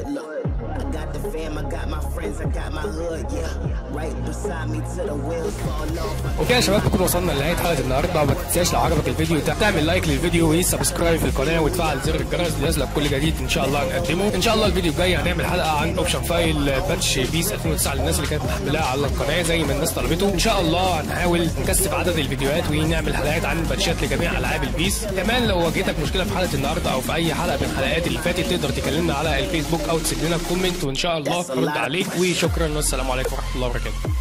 I got the fam, I got my friends, I got my hood, yeah. Right beside me till the wheels fall off. وكده يا شباب نكون وصلنا لنهايه حلقه النهارده وما تنساش لو عجبك الفيديو ده تعمل لايك للفيديو وسبسكرايب في القناه وتفعل زر الجرس ليصلك كل جديد ان شاء الله هنقدمه ان شاء الله الفيديو الجاي هنعمل حلقه عن اوبشن فايل باتش بيس 2009 للناس اللي كانت محملاها على القناه زي ما الناس طلبته ان شاء الله هنحاول نكثف عدد الفيديوهات ونعمل حلقات عن باتشات لجميع العاب البيس كمان لو واجهتك مشكله في حلقه النهارده او في اي حلقه من الحلقات اللي فاتت تقدر تكلمنا على الفيسبوك او تسيب لنا كومنت وان شاء الله نرد عليك وشكرا والسلام عليكم ورحمه الله وبركاته